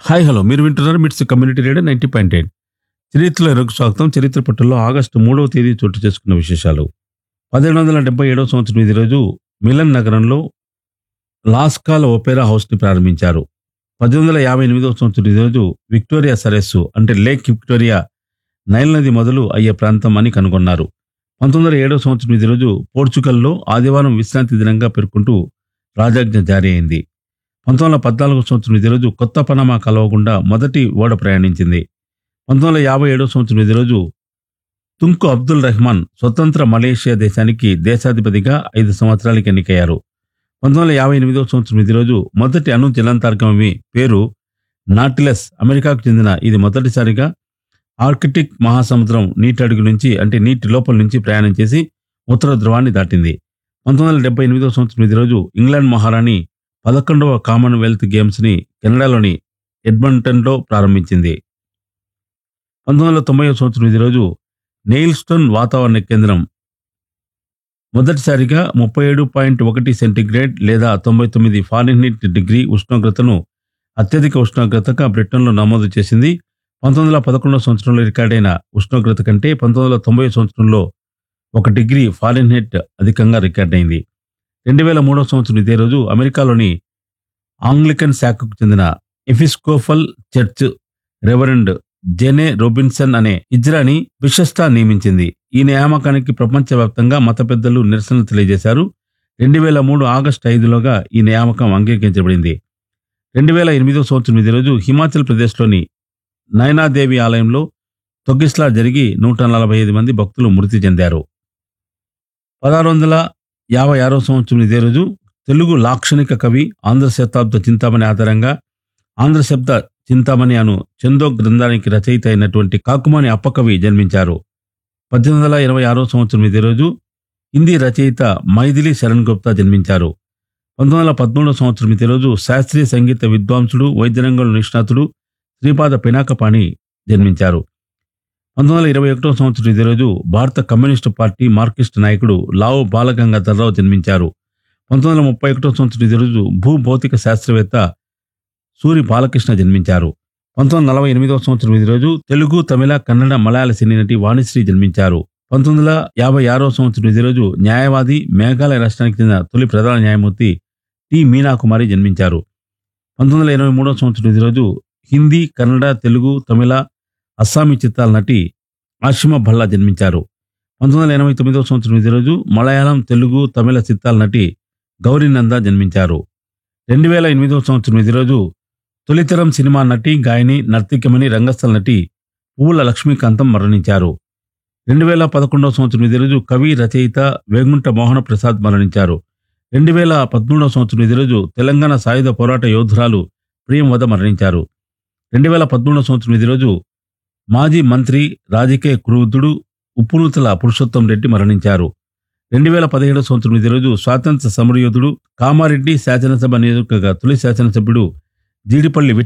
hi hello మీరు వింటున్నారు MITS community radio ninety point eight చరిత్రలకు స్వాగతం చరిత్ర పట్టుల్లో ఆగస్టు మూడవ తేదీ చోటు చేసుకున్న విశేషాలు పదిహేడు వందల డెబ్బై ఏడవ సంవత్సరం ఇది రోజు మిలన్ నగరంలో లాస్కాల ఒపేరా హౌస్ని ప్రారంభించారు పద్దెనిమిది వందల యాభై ఎనిమిదవ సంవత్సరం ఈ రోజు విక్టోరియా సరస్సు అంటే లేక్ విక్టోరియా నైల్ నది మొదలు అయ్యే ప్రాంతం అని కనుగొన్నారు పంతొమ్మిది వందల ఏడవ సంవత్సరం ఇది రోజు పోర్చుగల్లో ఆదివారం విశ్రాంతి దినంగా పేర్కొంటూ రాజాజ్ఞ జారీ అయింది పంతొమ్మిది వందల పద్నాలుగు సంవత్సరం ఇదే రోజు కొత్త పనామా కలవ గుండా మొదటి ఓడ ప్రయాణించింది పంతొమ్మిది వందల యాభై ఏడవ సంవత్సరం ఇదే రోజు తుంకు అబ్దుల్ రెహమాన్ స్వతంత్ర మలేషియా దేశానికి దేశాధిపతిగా ఐదు సంవత్సరాలకి ఎన్నికయ్యారు పంతొమ్మిది వందల యాభై ఎనిమిదవ సంవత్సరం ఇదే రోజు మొదటి అణు జలంతార్గమి పేరు నాటిలస్ అమెరికాకు చెందిన ఇది మొదటిసారిగా ఆర్కిటిక్ మహాసముద్రం నీటి అడుగు నుంచి అంటే నీటి లోపల నుంచి ప్రయాణం చేసి ఉత్తర ధ్రువాన్ని దాటింది పంతొమ్మిది వందల డెబ్బై ఎనిమిదవ సంవత్సరం ఇదే రోజు ఇంగ్లాండ్ మహారాణి పదకొండవ కామన్వెల్త్ గేమ్స్ ని కెనడాలోని ఎడ్మంటన్లో ప్రారంభించింది పంతొమ్మిది వందల తొంభై సంవత్సరం ఇదే రోజు నెయిల్స్టోన్ వాతావరణ కేంద్రం మొదటిసారిగా ముప్పై ఏడు పాయింట్ ఒకటి సెంటీగ్రేడ్ లేదా తొంభై తొమ్మిది ఫారెన్హీట్ డిగ్రీ ఉష్ణోగ్రతను అత్యధిక ఉష్ణోగ్రతగా బ్రిటన్లో నమోదు చేసింది పంతొమ్మిది వందల పదకొండవ సంవత్సరంలో రికార్డైన ఉష్ణోగ్రత కంటే పంతొమ్మిది వందల తొంభై సంవత్సరంలో ఒక డిగ్రీ ఫారెన్హీట్ అధికంగా రికార్డైంది రెండు వేల మూడవ సంవత్సరం ఇదే రోజు అమెరికాలోని ఆంగ్లికన్ శాఖకు చెందిన ఎఫిస్కోఫల్ చర్చ్ రెవరెండ్ జెనే రోబిన్సన్ అనే ఇజ్రాని బిషస్తా నియమించింది ఈ నియామకానికి ప్రపంచవ్యాప్తంగా మత పెద్దలు నిరసన తెలియజేశారు రెండు వేల మూడు ఆగస్టు ఐదులోగా ఈ నియామకం అంగీకరించబడింది రెండు వేల ఎనిమిదో సంవత్సరం ఇదే రోజు హిమాచల్ ప్రదేశ్లోని నయనాదేవి ఆలయంలో తొగ్గిస్లా జరిగి నూట నలభై ఐదు మంది భక్తులు మృతి చెందారు పదహారు వందల యాభై ఆరో సంవత్సరం ఇదే రోజు తెలుగు లాక్షణిక కవి ఆంధ్ర శతాబ్ద చింతామణి ఆధారంగా ఆంధ్ర శబ్ద చింతామణి అను చందో గ్రంథానికి రచయిత అయినటువంటి కాకుమాని అప్పకవి జన్మించారు పద్దెనిమిది వందల ఇరవై ఆరో సంవత్సరం ఇదే రోజు హిందీ రచయిత మైథిలి శరణ్ గుప్తా జన్మించారు పంతొమ్మిది వందల పదమూడవ సంవత్సరం ఇదే రోజు శాస్త్రీయ సంగీత విద్వాంసుడు వైద్యరంగంలో నిష్ణాతుడు శ్రీపాద పినాకపాణి జన్మించారు పంతొమ్మిది వందల ఇరవై ఒకటో సంవత్సరం ఇదే రోజు భారత కమ్యూనిస్టు పార్టీ మార్కిస్ట్ నాయకుడు లావు బాలగంగాధరరావు జన్మించారు పంతొమ్మిది వందల ముప్పై ఒకటో సంవత్సరం ఇదే రోజు భూభౌతిక శాస్త్రవేత్త సూరి బాలకృష్ణ జన్మించారు పంతొమ్మిది వందల నలభై ఎనిమిదవ సంవత్సరం ఇదే రోజు తెలుగు తమిళ కన్నడ మలయాళ సినీ నటి వాణిశ్రీ జన్మించారు పంతొమ్మిది వందల యాభై ఆరో సంవత్సరం ఇదే రోజు న్యాయవాది మేఘాలయ రాష్ట్రానికి చెందిన తొలి ప్రధాన న్యాయమూర్తి టి మీనాకుమారి జన్మించారు పంతొమ్మిది వందల ఎనభై మూడవ సంవత్సరం ఇదే రోజు హిందీ కన్నడ తెలుగు తమిళ అస్సామీ చిత్రాల నటి ఆషిమ భల్లా జన్మించారు పంతొమ్మిది వందల ఎనభై తొమ్మిదవ సంవత్సరం ఇదే రోజు మలయాళం తెలుగు తమిళ చిత్రాల నటి గౌరీనంద జన్మించారు రెండు వేల ఎనిమిదవ సంవత్సరం ఇదే రోజు తొలితరం సినిమా నటి గాయని నర్తికమణి రంగస్థల నటి పువ్వుల లక్ష్మీకాంతం మరణించారు రెండు వేల పదకొండవ సంవత్సరం ఇదే రోజు కవి రచయిత వేగుంట మోహన ప్రసాద్ మరణించారు రెండు వేల పదమూడవ సంవత్సరం ఇదే రోజు తెలంగాణ సాయుధ పోరాట యోధురాలు ప్రియం వద మరణించారు రెండు వేల పదమూడవ సంవత్సరం ఇదే రోజు మాజీ మంత్రి రాజకీయ క్రూధుడు ఉప్పునూతల పురుషోత్తం రెడ్డి మరణించారు రెండు వేల పదిహేడవ సంవత్సరం ఇదే రోజు స్వాతంత్ర సమరయోధుడు కామారెడ్డి శాసనసభ నియోజకవర్గ తొలి శాసనసభ్యుడు జీడిపల్లి